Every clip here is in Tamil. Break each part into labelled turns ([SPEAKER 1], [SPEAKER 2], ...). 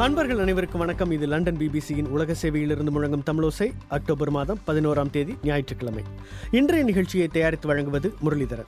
[SPEAKER 1] அன்பர்கள் அனைவருக்கும் வணக்கம் இது லண்டன் பிபிசியின் உலக சேவையிலிருந்து முழங்கும் தமிழோசை அக்டோபர் மாதம் பதினோராம் தேதி ஞாயிற்றுக்கிழமை இன்றைய நிகழ்ச்சியை தயாரித்து வழங்குவது முரளிதரன்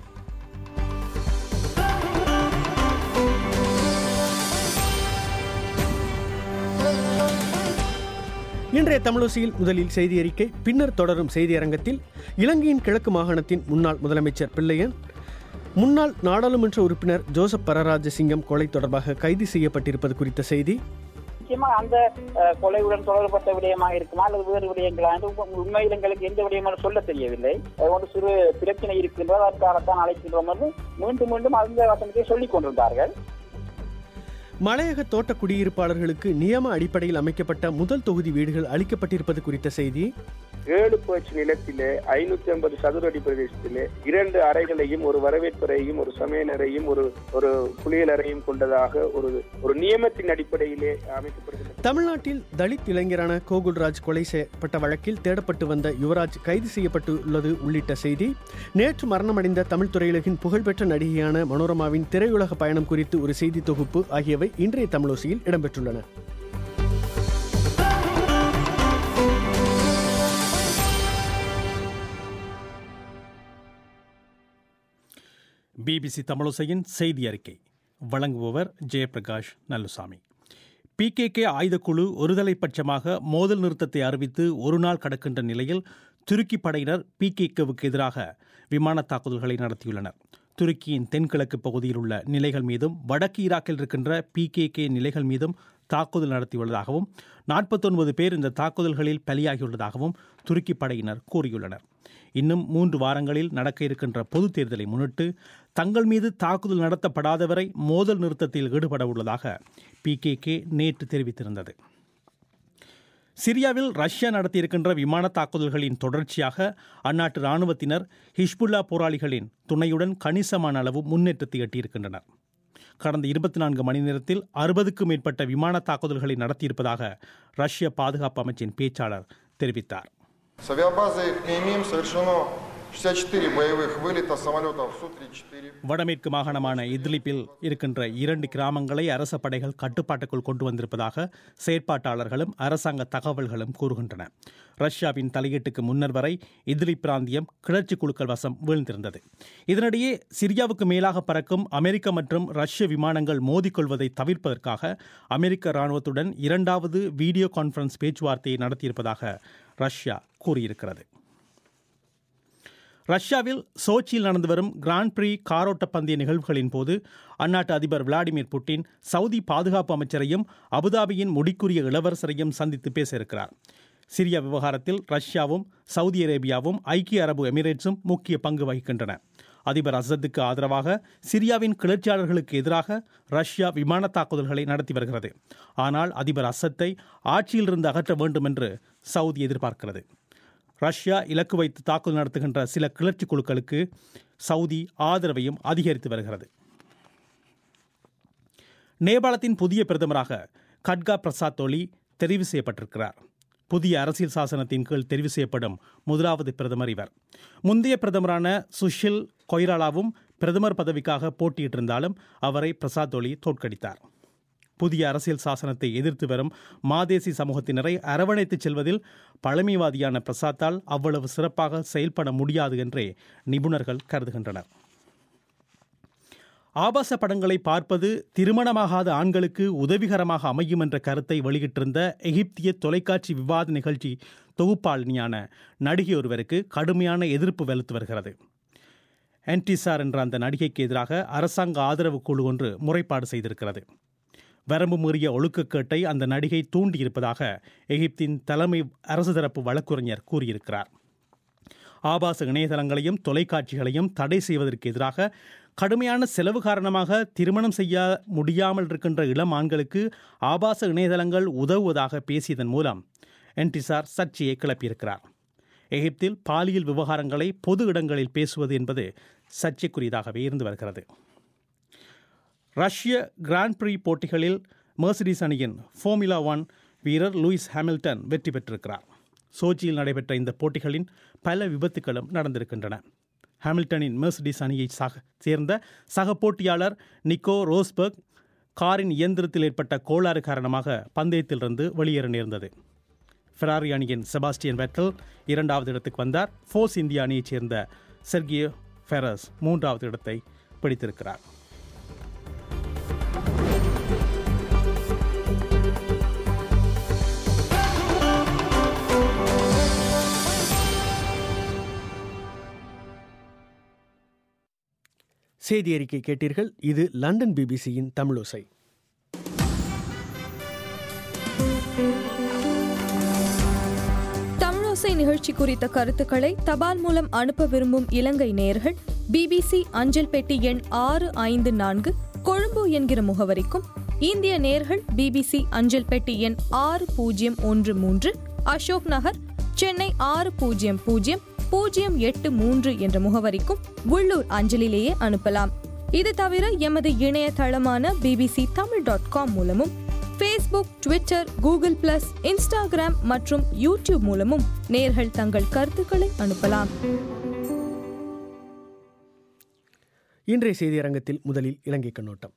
[SPEAKER 1] இன்றைய தமிழோசையில் முதலில் செய்தி அறிக்கை பின்னர் தொடரும் செய்தி அரங்கத்தில் இலங்கையின் கிழக்கு மாகாணத்தின் முன்னாள் முதலமைச்சர் பிள்ளையன் முன்னாள் நாடாளுமன்ற உறுப்பினர் ஜோசப் பரராஜசிங்கம் கொலை தொடர்பாக கைது செய்யப்பட்டிருப்பது குறித்த செய்தி
[SPEAKER 2] நிச்சயமா அந்த அஹ், கொலையுடன் தொடர்பட்ட விடயமாக இருக்குமா அல்லது வேறு விடயங்களா என்று உ- உண்மையில் எங்களுக்கு எந்த விடயமும் சொல்ல தெரியவில்லை அஹ், ஒரு சிறு பிரச்சனை இருக்கின்றது அதற்காகத்தான் அழைக்கின்றோம் என்று மீண்டும் மீண்டும் அந்த வசனத்தை சொல்லிக் கொண்டிருந்தார்கள்
[SPEAKER 1] மலையக தோட்ட குடியிருப்பாளர்களுக்கு நியம அடிப்படையில் அமைக்கப்பட்ட முதல் தொகுதி வீடுகள் அளிக்கப்பட்டிருப்பது குறித்த செய்தி
[SPEAKER 3] ஏழு பேச்சு நிலத்திலே ஐநூத்தி ஐம்பது சதுர அடி பிரதேசத்திலே இரண்டு அறைகளையும் ஒரு வரவேற்பறையும் ஒரு சமையலறையும் ஒரு ஒரு குளியலறையும் கொண்டதாக ஒரு ஒரு நியமத்தின் அடிப்படையிலே அமைக்கப்படுகிறது
[SPEAKER 1] தமிழ்நாட்டில் தலித் இளைஞரான கோகுல்ராஜ் கொலை செய்யப்பட்ட வழக்கில் தேடப்பட்டு வந்த யுவராஜ் கைது செய்யப்பட்டுள்ளது உள்ளிட்ட செய்தி நேற்று மரணமடைந்த தமிழ் திரையுலகின் புகழ்பெற்ற நடிகையான மனோரமாவின் திரையுலக பயணம் குறித்து ஒரு செய்தி தொகுப்பு ஆகியவை இன்றைய தமிழோசையில் இடம்பெற்றுள்ளன
[SPEAKER 4] பிபிசி தமிழோசையின் செய்தி அறிக்கை வழங்குபவர் ஜெயபிரகாஷ் நல்லுசாமி பிகேகே ஆயுதக்குழு ஒருதலைப்பட்சமாக மோதல் நிறுத்தத்தை அறிவித்து ஒரு நாள் கடக்கின்ற நிலையில் துருக்கி படையினர் பிகேகேவுக்கு எதிராக விமான தாக்குதல்களை நடத்தியுள்ளனர் துருக்கியின் தென்கிழக்கு பகுதியில் உள்ள நிலைகள் மீதும் வடக்கு ஈராக்கில் இருக்கின்ற பிகேகே நிலைகள் மீதும் தாக்குதல் நடத்தியுள்ளதாகவும் நாற்பத்தொன்பது பேர் இந்த தாக்குதல்களில் பலியாகியுள்ளதாகவும் துருக்கி படையினர் கூறியுள்ளனர் இன்னும் மூன்று வாரங்களில் நடக்க இருக்கின்ற பொதுத் தேர்தலை முன்னிட்டு தங்கள் மீது தாக்குதல் நடத்தப்படாதவரை மோதல் நிறுத்தத்தில் ஈடுபட உள்ளதாக பிகேகே நேற்று தெரிவித்திருந்தது சிரியாவில் ரஷ்யா நடத்தியிருக்கின்ற விமான தாக்குதல்களின் தொடர்ச்சியாக அந்நாட்டு இராணுவத்தினர் ஹிஷ்புல்லா போராளிகளின் துணையுடன் கணிசமான அளவு முன்னேற்றத்தை எட்டியிருக்கின்றனர் கடந்த இருபத்தி நான்கு மணி நேரத்தில் அறுபதுக்கும் மேற்பட்ட விமான தாக்குதல்களை நடத்தியிருப்பதாக ரஷ்ய பாதுகாப்பு அமைச்சின் பேச்சாளர் தெரிவித்தார்
[SPEAKER 5] С авиабазы КМИМ совершено 64 боевых вылета самолетов Су-34.
[SPEAKER 4] வடமேற்கு மாகாணமான இத்லிப்பில் இருக்கின்ற இரண்டு கிராமங்களை அரச படைகள் கட்டுப்பாட்டுக்குள் கொண்டு வந்திருப்பதாக செயற்பாட்டாளர்களும் அரசாங்க தகவல்களும் கூறுகின்றன ரஷ்யாவின் தலையீட்டுக்கு முன்னர் வரை இத்லிப் பிராந்தியம் கிளர்ச்சி குழுக்கள் வசம் வீழ்ந்திருந்தது இதனிடையே சிரியாவுக்கு மேலாக பறக்கும் அமெரிக்க மற்றும் ரஷ்ய விமானங்கள் மோதிக்கொள்வதை தவிர்ப்பதற்காக அமெரிக்க இராணுவத்துடன் இரண்டாவது வீடியோ கான்ஃபரன்ஸ் பேச்சுவார்த்தையை நடத்தியிருப்பதாக ரஷ்யா கூறியிருக்கிறது ரஷ்யாவில் சோச்சியில் நடந்து வரும் கிராண்ட் பிரீ காரோட்ட பந்தய நிகழ்வுகளின் போது அந்நாட்டு அதிபர் விளாடிமிர் புட்டின் சவுதி பாதுகாப்பு அமைச்சரையும் அபுதாபியின் முடிக்குரிய இளவரசரையும் சந்தித்து பேச இருக்கிறார் சிரியா விவகாரத்தில் ரஷ்யாவும் சவுதி அரேபியாவும் ஐக்கிய அரபு எமிரேட்ஸும் முக்கிய பங்கு வகிக்கின்றன அதிபர் அசத்துக்கு ஆதரவாக சிரியாவின் கிளர்ச்சியாளர்களுக்கு எதிராக ரஷ்யா விமான தாக்குதல்களை நடத்தி வருகிறது ஆனால் அதிபர் அசத்தை ஆட்சியிலிருந்து அகற்ற வேண்டும் என்று சவுதி எதிர்பார்க்கிறது ரஷ்யா இலக்கு வைத்து தாக்குதல் நடத்துகின்ற சில கிளர்ச்சி குழுக்களுக்கு சவுதி ஆதரவையும் அதிகரித்து வருகிறது நேபாளத்தின் புதிய பிரதமராக கட்கா பிரசாத் ஒலி தெரிவு செய்யப்பட்டிருக்கிறார் புதிய அரசியல் சாசனத்தின் கீழ் தெரிவு செய்யப்படும் முதலாவது பிரதமர் இவர் முந்தைய பிரதமரான சுஷில் கொய்ராலாவும் பிரதமர் பதவிக்காக போட்டியிட்டிருந்தாலும் அவரை பிரசாத் ஒலி தோற்கடித்தார் புதிய அரசியல் சாசனத்தை எதிர்த்து வரும் மாதேசி சமூகத்தினரை அரவணைத்துச் செல்வதில் பழமைவாதியான பிரசாத்தால் அவ்வளவு சிறப்பாக செயல்பட முடியாது என்றே நிபுணர்கள் கருதுகின்றனர் ஆபாச படங்களை பார்ப்பது திருமணமாகாத ஆண்களுக்கு உதவிகரமாக அமையும் என்ற கருத்தை வெளியிட்டிருந்த எகிப்திய தொலைக்காட்சி விவாத நிகழ்ச்சி தொகுப்பாளினியான நடிகை ஒருவருக்கு கடுமையான எதிர்ப்பு வெளுத்து வருகிறது ஆன்டிசார் என்ற அந்த நடிகைக்கு எதிராக அரசாங்க ஆதரவு குழு ஒன்று முறைப்பாடு செய்திருக்கிறது வரம்பு மீறிய ஒழுக்கக்கேட்டை அந்த நடிகை தூண்டியிருப்பதாக எகிப்தின் தலைமை அரசு தரப்பு வழக்குரைஞர் கூறியிருக்கிறார் ஆபாச இணையதளங்களையும் தொலைக்காட்சிகளையும் தடை செய்வதற்கு எதிராக கடுமையான செலவு காரணமாக திருமணம் செய்ய முடியாமல் இருக்கின்ற இளம் ஆண்களுக்கு ஆபாச இணையதளங்கள் உதவுவதாக பேசியதன் மூலம் என்டிசார் சர்ச்சையை கிளப்பியிருக்கிறார் எகிப்தில் பாலியல் விவகாரங்களை பொது இடங்களில் பேசுவது என்பது சர்ச்சைக்குரியதாகவே இருந்து வருகிறது ரஷ்ய கிராண்ட் பிரீ போட்டிகளில் மெர்சிடிஸ் அணியின் ஃபார்முலா ஒன் வீரர் லூயிஸ் ஹாமில்டன் வெற்றி பெற்றிருக்கிறார் சோச்சியில் நடைபெற்ற இந்த போட்டிகளின் பல விபத்துகளும் நடந்திருக்கின்றன ஹாமில்டனின் மெர்சிடிஸ் அணியை சக சேர்ந்த சக போட்டியாளர் நிக்கோ ரோஸ்பர்க் காரின் இயந்திரத்தில் ஏற்பட்ட கோளாறு காரணமாக பந்தயத்திலிருந்து வெளியேற நேர்ந்தது ஃபெராரி அணியின் செபாஸ்டியன் வெட்டல் இரண்டாவது இடத்துக்கு வந்தார் ஃபோர்ஸ் இந்திய அணியைச் சேர்ந்த செர்கியோ ஃபெரஸ் மூன்றாவது இடத்தை பிடித்திருக்கிறார்
[SPEAKER 1] செய்தி அறிக்கை கேட்டீர்கள் இது லண்டன் பிபிசியின் தமிழோசை
[SPEAKER 6] தமிழோசை நிகழ்ச்சி குறித்த கருத்துக்களை தபால் மூலம் அனுப்ப விரும்பும் இலங்கை நேயர்கள் பிபிசி அஞ்சல் பெட்டி எண் ஆறு ஐந்து நான்கு கொழும்பு என்கிற முகவரிக்கும் இந்திய நேர்கள் பிபிசி அஞ்சல் பெட்டி எண் ஆறு பூஜ்ஜியம் ஒன்று மூன்று அசோக் நகர் சென்னை ஆறு பூஜ்ஜியம் பூஜ்ஜியம் பூஜ்ஜியம் எட்டு மூன்று என்ற முகவரிக்கும் உள்ளூர் அஞ்சலிலேயே அனுப்பலாம் இது தவிர எமது இணையதளமான பிபிசி தமிழ் டாட் காம் மூலமும் Facebook Twitter Google plus Instagram மற்றும் யூடியூப் மூலமும் நேர்கள் தங்கள் கருத்துக்களை அனுப்பலாம்
[SPEAKER 1] இன்றைய செய்தியரங்கத்தில் முதலில் இலங்கை கண்ணோட்டம்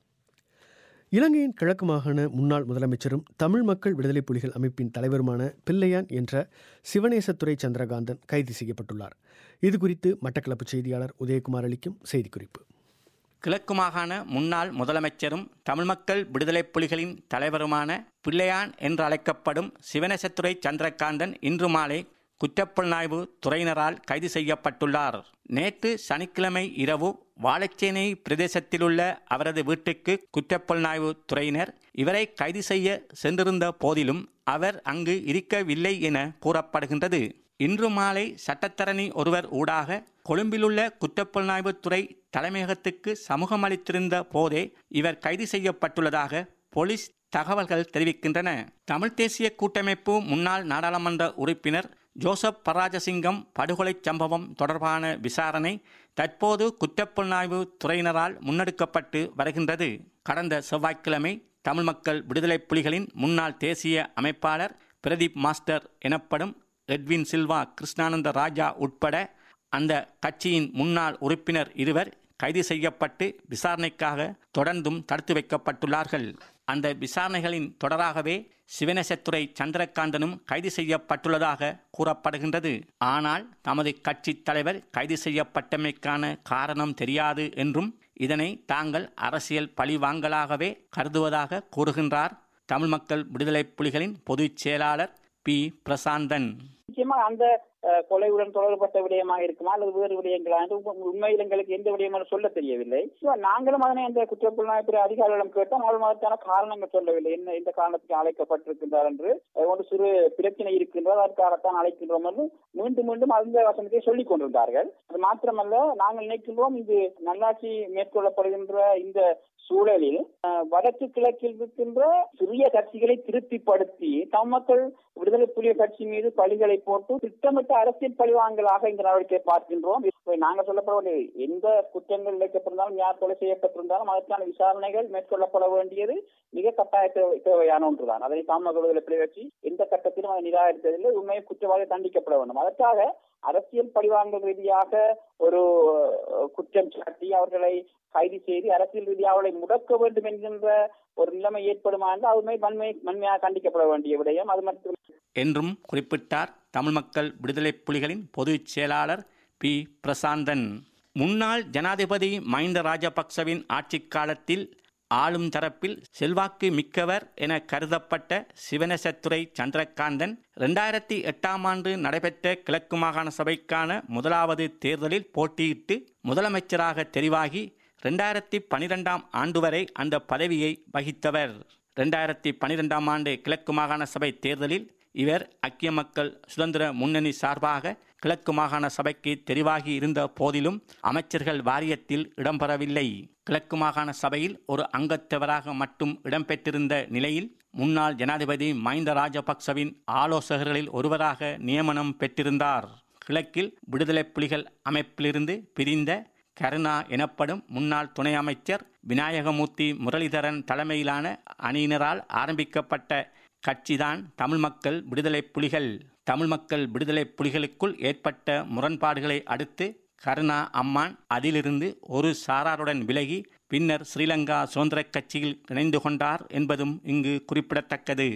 [SPEAKER 1] இலங்கையின் கிழக்கு மாகாண முன்னாள் முதலமைச்சரும் தமிழ் மக்கள் விடுதலை புலிகள் அமைப்பின் தலைவருமான பிள்ளையான் என்ற சிவநேசத்துறை சந்திரகாந்தன் கைது செய்யப்பட்டுள்ளார் இது குறித்து மட்டக்களப்பு செய்தியாளர் உதயகுமார் அளிக்கும் செய்திக்குறிப்பு
[SPEAKER 7] கிழக்கு மாகாண முன்னாள் முதலமைச்சரும் தமிழ் மக்கள் விடுதலைப் புலிகளின் தலைவருமான பிள்ளையான் என்று அழைக்கப்படும் சிவனேசத்துறை சந்திரகாந்தன் இன்று மாலை குற்றப்புலனாய்வு துறையினரால் கைது செய்யப்பட்டுள்ளார் நேற்று சனிக்கிழமை இரவு வாழைச்சேனை பிரதேசத்திலுள்ள அவரது வீட்டுக்கு குற்றப்புலனாய்வு துறையினர் இவரை கைது செய்ய சென்றிருந்த போதிலும் அவர் அங்கு இருக்கவில்லை என கூறப்படுகின்றது இன்று மாலை சட்டத்தரணி ஒருவர் ஊடாக கொழும்பிலுள்ள குற்றப்புலனாய்வுத்துறை தலைமையகத்துக்கு சமூகம் அளித்திருந்த போதே இவர் கைது செய்யப்பட்டுள்ளதாக போலீஸ் தகவல்கள் தெரிவிக்கின்றன தமிழ் தேசிய கூட்டமைப்பு முன்னாள் நாடாளுமன்ற உறுப்பினர் ஜோசப் பராஜசிங்கம் படுகொலை சம்பவம் தொடர்பான விசாரணை தற்போது குற்றப்புலனாய்வு துறையினரால் முன்னெடுக்கப்பட்டு வருகின்றது கடந்த செவ்வாய்க்கிழமை தமிழ் மக்கள் விடுதலை புலிகளின் முன்னாள் தேசிய அமைப்பாளர் பிரதீப் மாஸ்டர் எனப்படும் எட்வின் சில்வா கிருஷ்ணானந்த ராஜா உட்பட அந்த கட்சியின் முன்னாள் உறுப்பினர் இருவர் கைது செய்யப்பட்டு விசாரணைக்காக தொடர்ந்தும் தடுத்து வைக்கப்பட்டுள்ளார்கள் அந்த விசாரணைகளின் தொடராகவே சிவனேசத்துறை சந்திரகாந்தனும் கைது செய்யப்பட்டுள்ளதாக கூறப்படுகின்றது ஆனால் தமது கட்சி தலைவர் கைது செய்யப்பட்டமைக்கான காரணம் தெரியாது என்றும் இதனை தாங்கள் அரசியல் பழிவாங்கலாகவே கருதுவதாக கூறுகின்றார் தமிழ் மக்கள் விடுதலை புலிகளின் பொதுச் செயலாளர் பி பிரசாந்தன்
[SPEAKER 2] நிச்சயமா அந்த அஹ், கொலையுடன் தொடர்பட்ட விடயமாக இருக்குமா அல்லது வேறு விடயங்களா என்று உண்மை- உண்மையில் எங்களுக்கு எந்த விடயமும் சொல்ல தெரியவில்லை So, நாங்களும் அதனை அந்த குற்றப்புலனாய்வு அதிகாரிகளிடம் கேட்டோம் அவர்கள் அதற்கான காரணங்கள் சொல்லவில்லை என்ன இந்த காரணத்துக்கு அழைக்கப்பட்டிருக்கின்றார் என்று அஹ், ஒரு சிறு பிரச்சனை இருக்கின்றது அதற்காகத்தான் அழைக்கின்றோம் என்று மீண்டும் மீண்டும் அந்த வசனத்தை சொல்லிக் கொண்டிருந்தார்கள் அது மாத்திரமல்ல நாங்கள் நினைக்கின்றோம் இது நல்லாட்சி மேற்கொள்ளப்படுகின்ற இந்த சூழலில் அஹ், வடக்கு கிழக்கில் இருக்கின்ற சிறிய கட்சிகளை திருப்திப்படுத்தி தம் மக்கள் விடுதலை புலிகள் கட்சி மீது பழிகளை போட்டு திட்டமிட்ட அரசியல் பழிவாங்கலாக இந்த நடவடிக்கையை பார்க்கின்றோம் இப்ப நாங்க சொல்லப்பட எந்த குற்றங்கள் இழைக்கப்பட்டிருந்தாலும் யார் கொலை செய்யப்பட்டிருந்தாலும் அதற்கான விசாரணைகள் மேற்கொள்ளப்பட வேண்டியது மிக கட்டாய தேவை- தேவையான ஒன்றுதான் அதை தாம் மக்கள் விடுதலை புலிகள் கட்சி எந்த கட்டத்திலும் அதை நிராகரித்ததில்லை உண்மையை குற்றவாளி தண்டிக்கப்பட வேண்டும் அதற்காக அரசியல் பழிவாங்கல் ரீதியாக ஒரு அஹ், குற்றம் சாட்டி அவர்களை கைது செய்து அரசியல் ரீதியாக அவர்களை முடக்க வேண்டும் என்கின்ற ஒரு நிலைமை ஏற்படுமா என்றால் அதுமே வன்மை வன்மையாக கண்டிக்கப்பட வேண்டிய விடயம் அது மட்டும்
[SPEAKER 7] என்றும் குறிப்பிட்டார் தமிழ் மக்கள் விடுதலை புலிகளின் பொதுச் செயலாளர் பி பிரசாந்தன் முன்னாள் ஜனாதிபதி மஹிந்த ராஜபக்சவின் ஆட்சிக் காலத்தில் ஆளும் தரப்பில் செல்வாக்கு மிக்கவர் என கருதப்பட்ட சிவனேசத்துறை சந்திரகாந்தன் இரண்டாயிரத்தி எட்டாம் ஆண்டு நடைபெற்ற கிழக்கு மாகாண சபைக்கான முதலாவது தேர்தலில் போட்டியிட்டு முதலமைச்சராக தெரிவாகி ரெண்டாயிரத்தி பனிரெண்டாம் ஆண்டு வரை அந்த பதவியை வகித்தவர் ரெண்டாயிரத்தி பனிரெண்டாம் ஆண்டு கிழக்கு மாகாண சபை தேர்தலில் இவர் ஐக்கிய மக்கள் சுதந்திர முன்னணி சார்பாக கிழக்கு மாகாண சபைக்கு தெரிவாகி இருந்த போதிலும் அமைச்சர்கள் வாரியத்தில் இடம்பெறவில்லை கிழக்கு மாகாண சபையில் ஒரு அங்கத்தவராக மட்டும் இடம்பெற்றிருந்த நிலையில் முன்னாள் ஜனாதிபதி மஹிந்த ராஜபக்சவின் ஆலோசகர்களில் ஒருவராக நியமனம் பெற்றிருந்தார் கிழக்கில் விடுதலை புலிகள் அமைப்பிலிருந்து பிரிந்த கருணா எனப்படும் முன்னாள் துணை அமைச்சர் விநாயகமூர்த்தி முரளிதரன் தலைமையிலான அணியினரால் ஆரம்பிக்கப்பட்ட கட்சிதான் தமிழ் மக்கள் விடுதலை புலிகள் தமிழ் மக்கள் விடுதலை புலிகளுக்குள் ஏற்பட்ட முரண்பாடுகளை அடுத்து கருணா அம்மான் அதிலிருந்து ஒரு சாராருடன் விலகி பின்னர் ஸ்ரீலங்கா சுதந்திர கட்சியில் இணைந்து கொண்டார் என்பதும் இங்கு குறிப்பிடத்தக்கது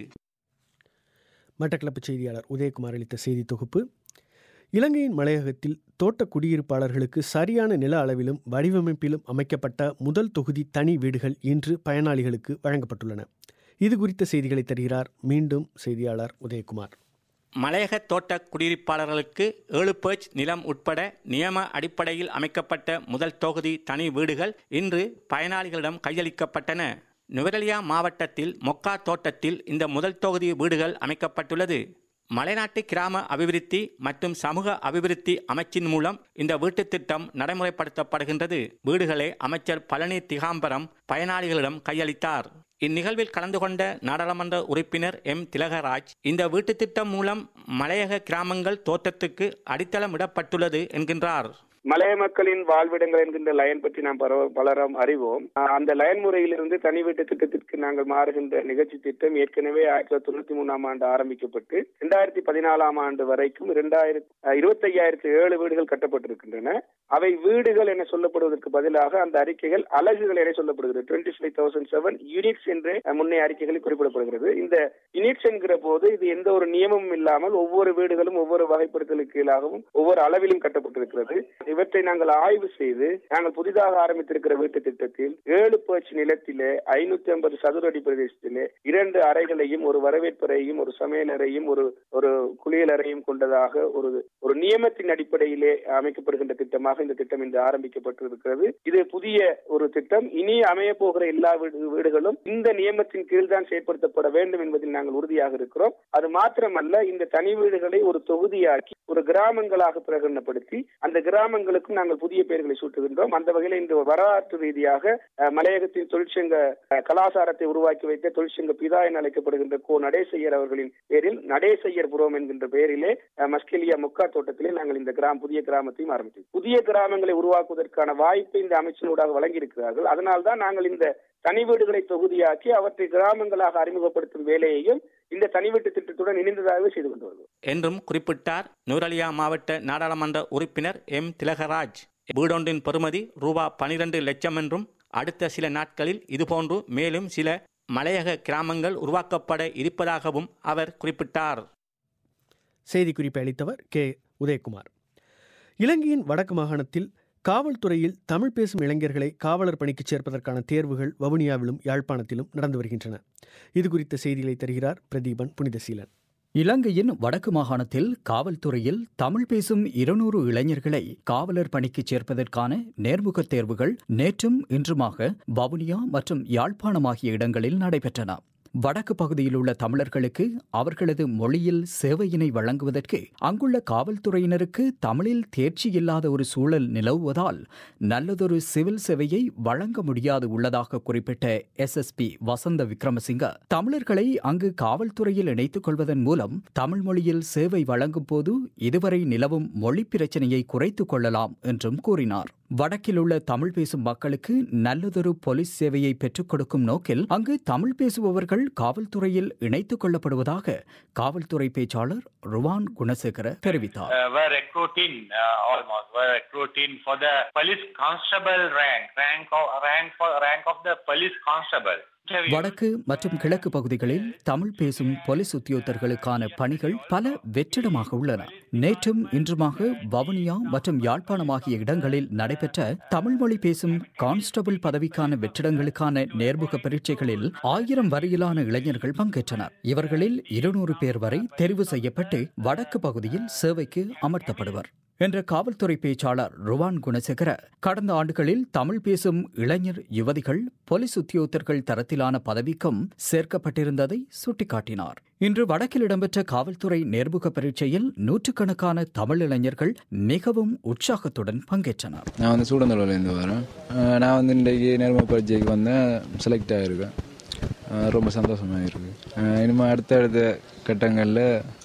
[SPEAKER 1] மட்டக்களப்பு செய்தியாளர் உதயகுமார் அளித்த செய்தி தொகுப்பு இலங்கையின் மலையகத்தில் தோட்ட குடியிருப்பாளர்களுக்கு சரியான நில அளவிலும் வடிவமைப்பிலும் அமைக்கப்பட்ட முதல் தொகுதி தனி வீடுகள் இன்று பயனாளிகளுக்கு வழங்கப்பட்டுள்ளன இது குறித்த செய்திகளை தருகிறார் மீண்டும் செய்தியாளர் உதயகுமார்
[SPEAKER 7] மலையக தோட்ட குடியிருப்பாளர்களுக்கு ஏழு பேர்ச் நிலம் உட்பட நியம அடிப்படையில் அமைக்கப்பட்ட முதல் தொகுதி தனி வீடுகள் இன்று பயனாளிகளிடம் கையளிக்கப்பட்டன நுவரெலியா மாவட்டத்தில் மொக்கா தோட்டத்தில் இந்த முதல் தொகுதி வீடுகள் அமைக்கப்பட்டுள்ளது மலைநாட்டு கிராம அபிவிருத்தி மற்றும் சமூக அபிவிருத்தி அமைச்சின் மூலம் இந்த வீட்டுத் திட்டம் நடைமுறைப்படுத்தப்படுகின்றது வீடுகளை அமைச்சர் பழனி திகாம்பரம் பயனாளிகளிடம் கையளித்தார் இந்நிகழ்வில் கலந்து கொண்ட நாடாளுமன்ற உறுப்பினர் எம் திலகராஜ் இந்த வீட்டுத் திட்டம் மூலம் மலையக கிராமங்கள் தோட்டத்துக்கு அடித்தளம் இடப்பட்டுள்ளது என்கின்றார்
[SPEAKER 3] மலைய மக்களின் வாழ்விடங்கள் என்கின்ற லயன் பற்றி நாம் பரவ- பலரும் அறிவோம் ஆஹ் அந்த லயன் முறையிலிருந்து தனி வீட்டு திட்டத்திற்கு நாங்கள் மாறுகின்ற நிகழ்ச்சி திட்டம் ஏற்கனவே ஆயிரத்தி தொள்ளாயிரத்தி தொண்ணூத்தி மூணாம் ஆண்டு ஆரம்பிக்கப்பட்டு இரண்டாயிரத்தி பதினாலாம் ஆண்டு வரைக்கும் இரண்டாயிரத்தி இருபத்தி ஐயாயிரத்தி ஏழு வீடுகள் கட்டப்பட்டிருக்கின்றன அவை வீடுகள் என சொல்லப்படுவதற்கு பதிலாக அந்த அறிக்கைகள் அலகுகள் என சொல்லப்படுகிறது twenty five thousand seven units என்று அஹ், முன்னைய அறிக்கைகளில் குறிப்பிடப்படுகிறது இந்த யூனிட்ஸ் என்கிற போது இது எந்த ஒரு நியமமும் இல்லாமல் ஒவ்வொரு வீடுகளும் ஒவ்வொரு வகைப்படுத்தலுக்கு கீழாகவும் ஒவ்வொரு அளவிலும் கட்டப்பட்டிருக்கிறது இவற்றை நாங்கள் ஆய்வு செய்து நாங்கள் புதிதாக ஆரம்பித்திருக்கிற வீட்டு திட்டத்தில் ஏழு பேச்சு நிலத்திலே ஐநூத்தி ஐம்பது சதுர அடி பிரதேசத்திலே இரண்டு அறைகளையும் ஒரு வரவேற்பறையும் ஒரு சமையலறையும் ஒரு ஒரு குளியலறையும் கொண்டதாக ஒரு ஒரு நியமத்தின் அடிப்படையிலே அமைக்கப்படுகின்ற திட்டமாக இந்த திட்டம் இன்று ஆரம்பிக்கப்பட்டிருக்கிறது இது புதிய ஒரு திட்டம் இனி அமைய போகிற எல்லா வீடு- வீடுகளும் இந்த நியமத்தின் கீழ் தான் செயற்படுத்தப்பட வேண்டும் என்பதில் நாங்கள் உறுதியாக இருக்கிறோம் அது மாத்திரமல்ல இந்த தனி வீடுகளை ஒரு தொகுதியாக்கி ஒரு கிராமங்களாக பிரகடனப்படுத்தி அந்த கிராமங்களுக்கும் நாங்கள் புதிய பெயர்களை சூட்டுகின்றோம் அந்த வகையில் இன்று வரலாற்று ரீதியாக அஹ், மலையகத்தின் தொழிற்சங்க அஹ், கலாசாரத்தை உருவாக்கி வைத்த தொழிற்சங்க பிதா என அழைக்கப்படுகின்ற கோ நடேசையர் அவர்களின் பேரில் நடேசையர் புரம் என்கின்ற பெயரிலே அஹ், மஸ்கெலியா முக்கா தோட்டத்திலே நாங்கள் இந்த கிராம புதிய கிராமத்தையும் ஆரம்பித்தோம் புதிய கிராமங்களை உருவாக்குவதற்கான வாய்ப்பை இந்த அமைச்சனூடாக வழங்கியிருக்கிறார்கள் அதனால் தான் நாங்கள் இந்த தனி வீடுகளை தொகுதியாக்கி அவற்றை கிராமங்களாக அறிமுகப்படுத்தும் வேலையையும் இந்த தனி வீட்டு திட்டத்துடன் இணைந்ததாகவே செய்து கொண்டு வருகிறோம்
[SPEAKER 7] என்றும் குறிப்பிட்டார் நூரலியா மாவட்ட நாடாளுமன்ற உறுப்பினர் எம் திலகராஜ் வீடொன்றின் பெறுமதி ரூபா பனிரெண்டு லட்சம் என்றும் அடுத்த சில நாட்களில் இதுபோன்று மேலும் சில மலையக கிராமங்கள் உருவாக்கப்பட இருப்பதாகவும் அவர் குறிப்பிட்டார்
[SPEAKER 1] செய்திக்குறிப்பை அளித்தவர் கே உதயகுமார் இலங்கையின் வடக்கு மாகாணத்தில் காவல்துறையில் தமிழ் பேசும் இளைஞர்களை காவலர் பணிக்கு சேர்ப்பதற்கான தேர்வுகள் வவுனியாவிலும் யாழ்ப்பாணத்திலும் நடந்து வருகின்றன இது குறித்த செய்திகளை தருகிறார் பிரதீபன் புனிதசீலன்
[SPEAKER 8] இலங்கையின் வடக்கு மாகாணத்தில் காவல்துறையில் தமிழ் பேசும் இருநூறு இளைஞர்களை காவலர் பணிக்கு சேர்ப்பதற்கான நேர்முகத் தேர்வுகள் நேற்றும் இன்றுமாக வவுனியா மற்றும் யாழ்ப்பாணம் ஆகிய இடங்களில் நடைபெற்றன வடக்கு பகுதியில் உள்ள தமிழர்களுக்கு அவர்களது மொழியில் சேவையினை வழங்குவதற்கு அங்குள்ள காவல்துறையினருக்கு தமிழில் தேர்ச்சி இல்லாத ஒரு சூழல் நிலவுவதால் நல்லதொரு சிவில் சேவையை வழங்க முடியாது உள்ளதாக குறிப்பிட்ட எஸ்எஸ்பி வசந்த விக்ரமசிங்க தமிழர்களை அங்கு காவல்துறையில் இணைத்துக் கொள்வதன் மூலம் தமிழ் மொழியில் சேவை வழங்கும் போது இதுவரை நிலவும் மொழி பிரச்சனையை குறைத்துக் கொள்ளலாம் என்றும் கூறினார் வடக்கில் உள்ள தமிழ் பேசும் மக்களுக்கு நல்லதொரு போலீஸ் சேவையை பெற்றுக் கொடுக்கும் நோக்கில் அங்கு தமிழ் பேசுபவர்கள் காவல்துறையில் இணைத்துக் கொள்ளப்படுவதாக காவல்துறை பேச்சாளர் ருவான் குணசேகர தெரிவித்தார்
[SPEAKER 9] uh, were recruiting uh, almost were recruiting for the police constable rank rank of rank for rank of the police constable Interview.
[SPEAKER 8] வடக்கு மற்றும் கிழக்கு பகுதிகளில் தமிழ் பேசும் போலீஸ் உத்தியோகத்தர்களுக்கான பணிகள் பல வெற்றிடமாக உள்ளன நேற்றும் இன்றுமாக வவுனியா மற்றும் யாழ்ப்பாணம் ஆகிய இடங்களில் நடைபெற்ற தமிழ் மொழி பேசும் கான்ஸ்டபிள் பதவிக்கான வெற்றிடங்களுக்கான நேர்முக பரீட்சைகளில் ஆயிரம் வரையிலான இளைஞர்கள் பங்கேற்றனர் இவர்களில் இருநூறு பேர் வரை தெரிவு செய்யப்பட்டு வடக்கு பகுதியில் சேவைக்கு அமர்த்தப்படுவர் என்ற காவல்துறை பேச்சாளர் ருவான் குணசேகர கடந்த ஆண்டுகளில் தமிழ் பேசும் இளைஞர் யுவதிகள் போலீஸ் உத்தியோகத்தர்கள் தரத்திலான பதவிக்கும் சேர்க்கப்பட்டிருந்ததை சுட்டிக்காட்டினார் இன்று வடக்கில் இடம்பெற்ற காவல்துறை நேர்முக பரீட்சையில் நூற்றுக்கணக்கான தமிழ் இளைஞர்கள் மிகவும் உற்சாகத்துடன் பங்கேற்றனர்
[SPEAKER 10] நான் வந்து சூடந்தூர்லேருந்து வரேன் அஹ் நான் வந்து இன்றைக்கு நேர்முக பரீட்சைக்கு வந்தேன் செலக்ட் ஆகிருக்கேன் அஹ் ரொம்ப சந்தோஷமாக இருக்குது இனிமேல் அடுத்தடுத்த கட்டங்களில்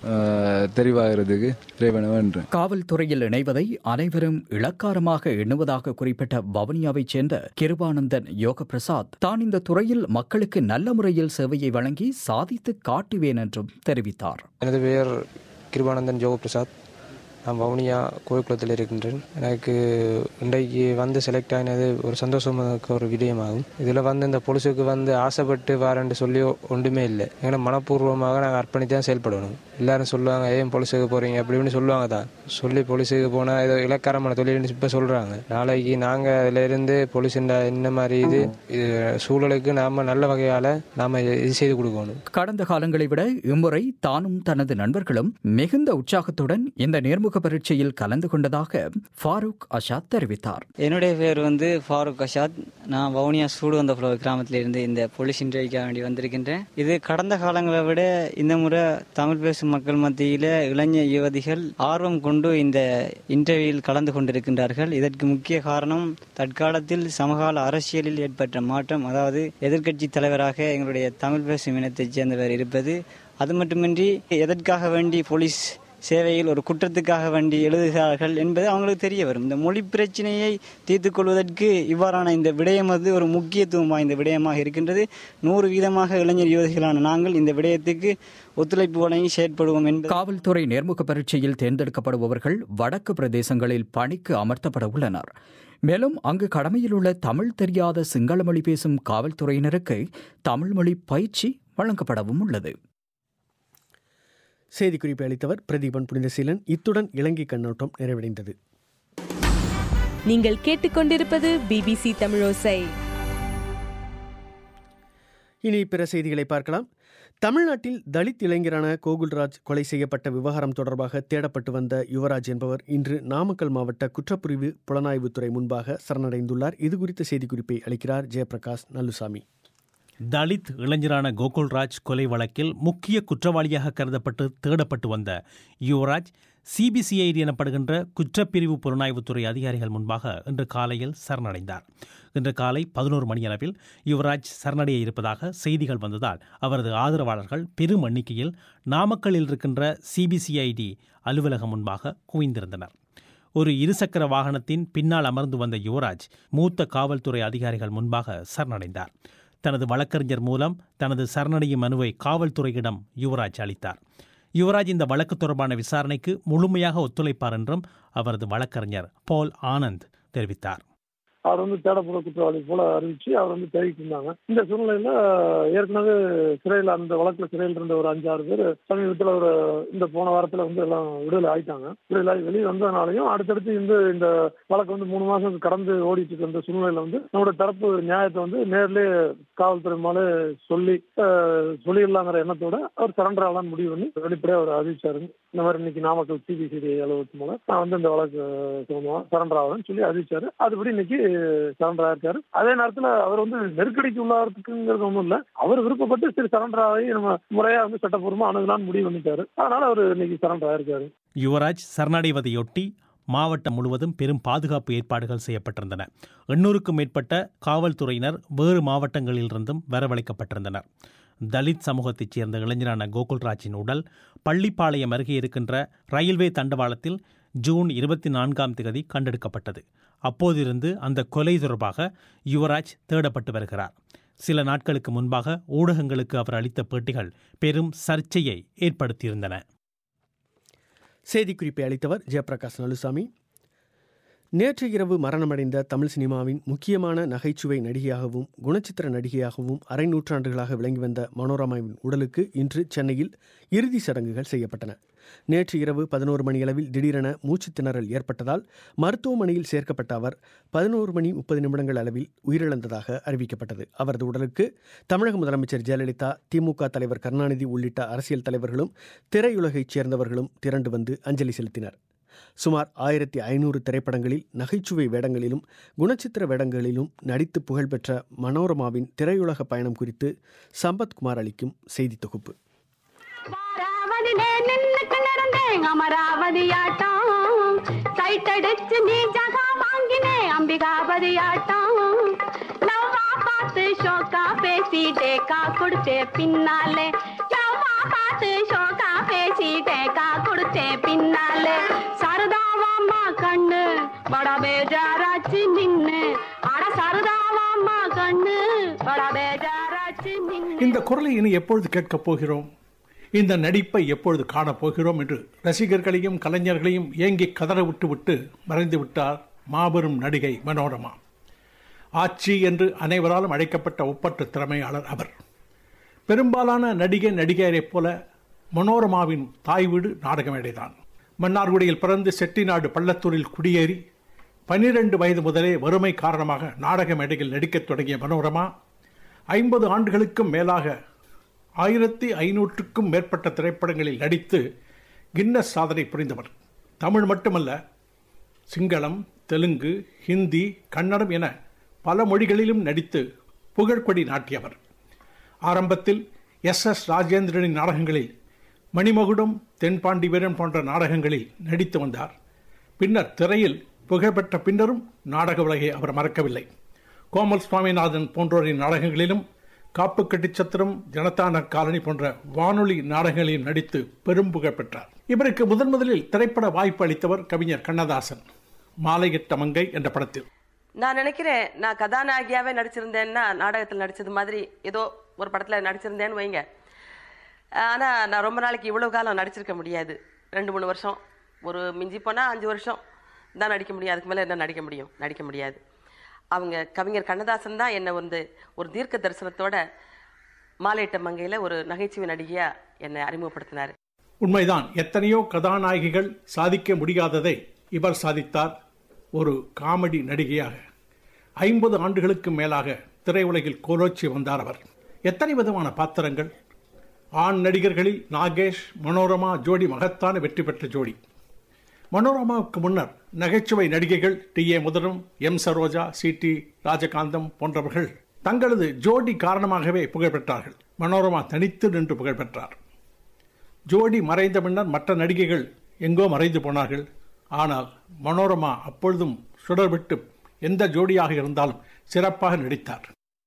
[SPEAKER 10] அஹ் தெரிவாகிறதுக்கு ட்ரை பண்ண வேண்டுறேன்
[SPEAKER 8] காவல்துறையில் இணைவதை அனைவரும் இளக்காரமாக எண்ணுவதாக குறிப்பிட்ட வவுனியாவைச் சேர்ந்த கிருபானந்தன் யோக பிரசாத் தான் இந்த துறையில் மக்களுக்கு நல்ல முறையில் சேவையை வழங்கி சாதித்து காட்டுவேன் என்றும் தெரிவித்தார்
[SPEAKER 11] எனது பெயர் கிருபானந்தன் ஜோக பிரசாத் நான் வவுனியா கோவிக்குளத்தில் இருக்கின்றேன் எனக்கு இன்றைக்கு வந்து செலக்ட் ஆகினது ஒரு சந்தோஷமாக ஒரு விடயமாகும் இதில் வந்து இந்த பொலிசுக்கு வந்து ஆசைப்பட்டு வாரேன்னு சொல்லி ஒன்றுமே இல்லை ஏன்னா மனப்பூர்வமாக நாங்கள் அர்ப்பணித்து தான் செயல்படணும் எல்லாரும் சொல்லுவாங்க ஏன் பொலிசுக்கு போகிறீங்க அப்படி இப்படின்னு சொல்லுவாங்க தான் சொல்லி பொலிசுக்கு போனால் ஏதோ இலக்காரமான தொழில்னு இப்போ சொல்கிறாங்க நாளைக்கு நாங்கள் அதில் இருந்து பொலிசுண்டா என்ன மாதிரி இது இது சூழலுக்கு நாம் நல்ல வகையால் நாம் இது செய்து கொடுக்கணும்
[SPEAKER 8] கடந்த காலங்களை விட இம்முறை தானும் தனது நண்பர்களும் மிகுந்த உற்சாகத்துடன் இந்த நேர்முக பரீட்சையில் கலந்து கொண்டதாக ஃபாரூக் அஷாத் தெரிவித்தார்
[SPEAKER 12] என்னுடைய பேர் வந்து ஃபாரூக் அஷாத் நான் வவுனியா சூடுவந்தபுர கிராமத்தில் இருந்து இந்த போலீஸ் இன்டர்வியூக்காக வேண்டி வந்திருக்கின்றேன் இது கடந்த காலங்களை விட இந்த முறை தமிழ் பேசும் மக்கள் மத்தியில் இளைஞர் யுவதிகள் ஆர்வம் கொண்டு இந்த இன்டர்வியூவில் கலந்து கொண்டிருக்கின்றார்கள் இதற்கு முக்கிய காரணம் தற்காலத்தில் சமகால அரசியலில் ஏற்பட்ட மாற்றம் அதாவது எதிர்க்கட்சி தலைவராக எங்களுடைய தமிழ் பேசும் இனத்தைச் சேர்ந்தவர் இருப்பது அது மட்டுமின்றி எதற்காக வேண்டி போலீஸ் சேவையில் ஒரு குற்றத்துக்காக வேண்டி எழுதுகிறார்கள் என்பது அவங்களுக்கு தெரிய வரும் இந்த மொழி பிரச்சனையை தீர்த்துக் கொள்வதற்கு இவ்வாறான இந்த விடயம் அது ஒரு முக்கியத்துவம் வாய்ந்த விடயமாக இருக்கின்றது நூறு வீதமாக இளைஞர் யுவதிகளான நாங்கள் இந்த விடயத்துக்கு ஒத்துழைப்பு வழங்கி செயற்படுவோம் என்பது
[SPEAKER 8] காவல்துறை நேர்முக பரீட்சையில் தேர்ந்தெடுக்கப்படுபவர்கள் வடக்கு பிரதேசங்களில் பணிக்கு அமர்த்தப்பட உள்ளனர் மேலும் அங்கு கடமையில் உள்ள தமிழ் தெரியாத சிங்கள மொழி பேசும் காவல்துறையினருக்கு தமிழ் மொழி பயிற்சி வழங்கப்படவும் உள்ளது
[SPEAKER 1] செய்திக்குறிப்பை அளித்தவர் பிரதீபன் புனிதசீலன் இத்துடன் இலங்கை கண்ணோட்டம் நிறைவடைந்தது
[SPEAKER 6] நீங்கள் கேட்டுக்கொண்டிருப்பது பிபிசி தமிழோசை
[SPEAKER 1] இனி பிற செய்திகளை பார்க்கலாம் தமிழ்நாட்டில் தலித் இளைஞரான கோகுல்ராஜ் கொலை செய்யப்பட்ட விவகாரம் தொடர்பாக தேடப்பட்டு வந்த யுவராஜ் என்பவர் இன்று நாமக்கல் மாவட்ட குற்றப்பிரிவு புலனாய்வுத்துறை முன்பாக சரணடைந்துள்ளார் இதுகுறித்த செய்திக்குறிப்பை அளிக்கிறார் ஜெயபிரகாஷ் நல்லுசாமி
[SPEAKER 4] தலித் இளைஞரான கோகுல்ராஜ் கொலை வழக்கில் முக்கிய குற்றவாளியாக கருதப்பட்டு தேடப்பட்டு வந்த யுவராஜ் சிபிசிஐடி எனப்படுகின்ற குற்றப்பிரிவு புலனாய்வுத்துறை அதிகாரிகள் முன்பாக இன்று காலையில் சரணடைந்தார் இன்று காலை பதினோரு மணியளவில் யுவராஜ் சரணடைய இருப்பதாக செய்திகள் வந்ததால் அவரது ஆதரவாளர்கள் பெரும் எண்ணிக்கையில் நாமக்கல்லில் இருக்கின்ற சிபிசிஐடி அலுவலகம் முன்பாக குவிந்திருந்தனர் ஒரு இருசக்கர வாகனத்தின் பின்னால் அமர்ந்து வந்த யுவராஜ் மூத்த காவல்துறை அதிகாரிகள் முன்பாக சரணடைந்தார் தனது வழக்கறிஞர் மூலம் தனது சரணடையும் மனுவை காவல்துறையிடம் யுவராஜ் அளித்தார் யுவராஜ் இந்த வழக்கு தொடர்பான விசாரணைக்கு முழுமையாக ஒத்துழைப்பார் என்றும் அவரது வழக்கறிஞர் பால் ஆனந்த் தெரிவித்தார்
[SPEAKER 13] அவர் வந்து தேடப்புற குற்றவாளி போல அறிவிச்சு அவர் வந்து தேடிட்டு இருந்தாங்க இந்த சூழ்நிலையில ஏற்கனவே சிறையில் அந்த வழக்குல சிறையில் இருந்த ஒரு அஞ்சாறு பேர் சமீபத்தில் ஒரு இந்த போன வாரத்துல வந்து எல்லாம் விடுதலை ஆயிட்டாங்க விடுதலை ஆகி வெளியே வந்ததுனாலையும் அடுத்தடுத்து இந்த இந்த வழக்கு வந்து மூணு மாசம் கடந்து ஓடிட்டு இருக்க இந்த சூழ்நிலையில வந்து நம்மளோட தரப்பு நியாயத்தை வந்து நேர்லயே காவல்துறை மேலே சொல்லி சொல்லிடலாங்கிற எண்ணத்தோட அவர் சரண்டர் ஆகலாம் முடிவு பண்ணி வெளிப்படையா அவர் அறிவிச்சாரு இந்த மாதிரி இன்னைக்கு நாமக்கல் சிபிசிடி அலுவலகத்து மூலம் நான் வந்து இந்த வழக்கு சம்பந்தமா சரண்டர் ஆகணும்னு சொல்லி அறிவிச்சாரு அதுபடி இன்னைக்கு சரண்டர் ஆயிருக்காரு அதே நேரத்துல அவர் வந்து நெருக்கடிக்கு உள்ளாகிறதுக்குங்கிறது ஒண்ணும் இல்ல அவர் விருப்பப்பட்டு சரி சரண்டர் ஆகி நம்ம முறையா வந்து சட்டப்பூர்வமா அணுகலாம்னு முடிவு பண்ணிட்டாரு அதனால அவர் இன்னைக்கு சரண்டர் ஆயிருக்காரு
[SPEAKER 4] யுவராஜ் சரணடைவதையொட்டி மாவட்டம் முழுவதும் பெரும் பாதுகாப்பு ஏற்பாடுகள் செய்யப்பட்டிருந்தன எண்ணூறுக்கும் மேற்பட்ட காவல்துறையினர் வேறு மாவட்டங்களிலிருந்தும் வரவழைக்கப்பட்டிருந்தனர் தலித் சமூகத்தைச் சேர்ந்த இளைஞரான கோகுல்ராஜின் உடல் பள்ளிப்பாளையம் அருகே இருக்கின்ற ரயில்வே தண்டவாளத்தில் ஜூன் இருபத்தி நான்காம் தேதி கண்டெடுக்கப்பட்டது அப்போதிருந்து அந்த கொலை தொடர்பாக யுவராஜ் தேடப்பட்டு வருகிறார் சில நாட்களுக்கு முன்பாக ஊடகங்களுக்கு அவர் அளித்த பேட்டிகள் பெரும் சர்ச்சையை ஏற்படுத்தியிருந்தன
[SPEAKER 1] செய்திக்குறிப்பை அளித்தவர் ஜெயபிரகாஷ் நலுசாமி நேற்று இரவு மரணமடைந்த தமிழ் சினிமாவின் முக்கியமான நகைச்சுவை நடிகையாகவும் குணச்சித்திர நடிகையாகவும் அரை நூற்றாண்டுகளாக விளங்கி வந்த மனோரமாவின் உடலுக்கு இன்று சென்னையில் இறுதி சடங்குகள் செய்யப்பட்டன நேற்று இரவு பதினோரு மணியளவில் திடீரென மூச்சுத் திணறல் ஏற்பட்டதால் மருத்துவமனையில் சேர்க்கப்பட்ட அவர் பதினோரு மணி முப்பது நிமிடங்கள் அளவில் உயிரிழந்ததாக அறிவிக்கப்பட்டது அவரது உடலுக்கு தமிழக முதலமைச்சர் ஜெயலலிதா திமுக தலைவர் கருணாநிதி உள்ளிட்ட அரசியல் தலைவர்களும் திரையுலகைச் சேர்ந்தவர்களும் திரண்டு வந்து அஞ்சலி செலுத்தினர் சுமார் ஆயிரத்தி ஐநூறு திரைப்படங்களில் நகைச்சுவை வேடங்களிலும் குணச்சித்திர வேடங்களிலும் நடித்து புகழ்பெற்ற மனோரமாவின் திரையுலக பயணம் குறித்து சம்பத்குமார் அளிக்கும் செய்தி தொகுப்பு
[SPEAKER 14] அமராவதி ஆட்டம் சைட் அடிச்சு நீ ஜகா வாங்கினே அம்பிகாபதி ஆட்டம் லவ்வா பார்த்து ஷோக்கா பேசி டேக்கா கொடுத்தே பின்னாலே லவ்வா பார்த்து ஷோக்கா பேசி டேக்கா கொடுத்தே பின்னாலே சரதாவாம்மா கண்ணு பட பேஜாராச்சு நின்னு அட சரதாவாம்மா கண்ணு பட பேஜாராச்சு நின்னு
[SPEAKER 15] இந்த குரலை இனி எப்பொழுது கேட்கப் போகிறோம் இந்த நடிப்பை எப்பொழுது காணப்போகிறோம் என்று ரசிகர்களையும் கலைஞர்களையும் ஏங்கி கதற விட்டு விட்டு மறைந்து விட்டார் மாபெரும் நடிகை மனோரமா ஆட்சி என்று அனைவராலும் அழைக்கப்பட்ட ஒப்பற்ற திறமையாளர் அவர் பெரும்பாலான நடிகை நடிகையரைப் போல மனோரமாவின் தாய் வீடு நாடக மேடைதான் மன்னார்குடியில் பிறந்து செட்டிநாடு பள்ளத்தூரில் குடியேறி பனிரெண்டு வயது முதலே வறுமை காரணமாக நாடக மேடையில் நடிக்கத் தொடங்கிய மனோரமா ஐம்பது ஆண்டுகளுக்கும் மேலாக ஆயிரத்தி ஐநூற்றுக்கும் மேற்பட்ட திரைப்படங்களில் நடித்து கின்னஸ் சாதனை புரிந்தவர் தமிழ் மட்டுமல்ல சிங்களம் தெலுங்கு ஹிந்தி கன்னடம் என பல மொழிகளிலும் நடித்து புகழ்கொடி நாட்டியவர் ஆரம்பத்தில் எஸ் எஸ் ராஜேந்திரனின் நாடகங்களில் மணிமகுடம் தென்பாண்டி வீரன் போன்ற நாடகங்களில் நடித்து வந்தார் பின்னர் திரையில் புகழ்பெற்ற பின்னரும் நாடக உலகை அவர் மறக்கவில்லை கோமல் சுவாமிநாதன் போன்றோரின் நாடகங்களிலும் காப்பு கட்டிச்சத்திரம் ஜனதா காலனி போன்ற வானொலி நாடகங்களில் நடித்து பெரும் புகழ் பெற்றார் இவருக்கு முதன் முதலில் திரைப்பட வாய்ப்பு அளித்தவர் கவிஞர் கண்ணதாசன் மாலையிட்ட மங்கை என்ற படத்தில்
[SPEAKER 16] நான் நினைக்கிறேன் நான் கதாநாயகியாவே நடிச்சிருந்தேன்னா நாடகத்தில் நடிச்சது மாதிரி ஏதோ ஒரு படத்துல நடிச்சிருந்தேன்னு வைங்க ஆனா நான் ரொம்ப நாளைக்கு இவ்வளவு காலம் நடிச்சிருக்க முடியாது ரெண்டு மூணு வருஷம் ஒரு மிஞ்சி போனா அஞ்சு வருஷம் தான் நடிக்க முடியும் அதுக்கு மேல என்ன நடிக்க முடியும் நடிக்க முடியாது அவங்க கவிஞர் கண்ணதாசன் தான் என்னை வந்து ஒரு தீர்க்க தரிசனத்தோட மாலையிட்ட மங்கையில ஒரு நகைச்சுவை நடிகையா என்னை அறிமுகப்படுத்தினாரு
[SPEAKER 15] உண்மைதான் எத்தனையோ கதாநாயகிகள் சாதிக்க முடியாததை இவர் சாதித்தார் ஒரு காமெடி நடிகையாக ஐம்பது ஆண்டுகளுக்கு மேலாக திரையுலகில் கோலோச்சி வந்தார் அவர் எத்தனை விதமான பாத்திரங்கள் ஆண் நடிகர்களில் நாகேஷ் மனோரமா ஜோடி மகத்தான வெற்றி பெற்ற ஜோடி மனோரமாவுக்கு முன்னர் நகைச்சுவை நடிகைகள் டி ஏ முதலும் M Saroja C T Rajakantham போன்றவர்கள் தங்களது ஜோடி காரணமாகவே புகழ் பெற்றார்கள் மனோரமா தனித்து நின்று புகழ் பெற்றார் ஜோடி மறைந்த பின்னர் மற்ற நடிகைகள் எங்கோ மறைந்து போனார்கள் ஆனால் மனோரமா அப்பொழுதும் சுடர்விட்டு எந்த ஜோடியாக இருந்தாலும் சிறப்பாக நடித்தார்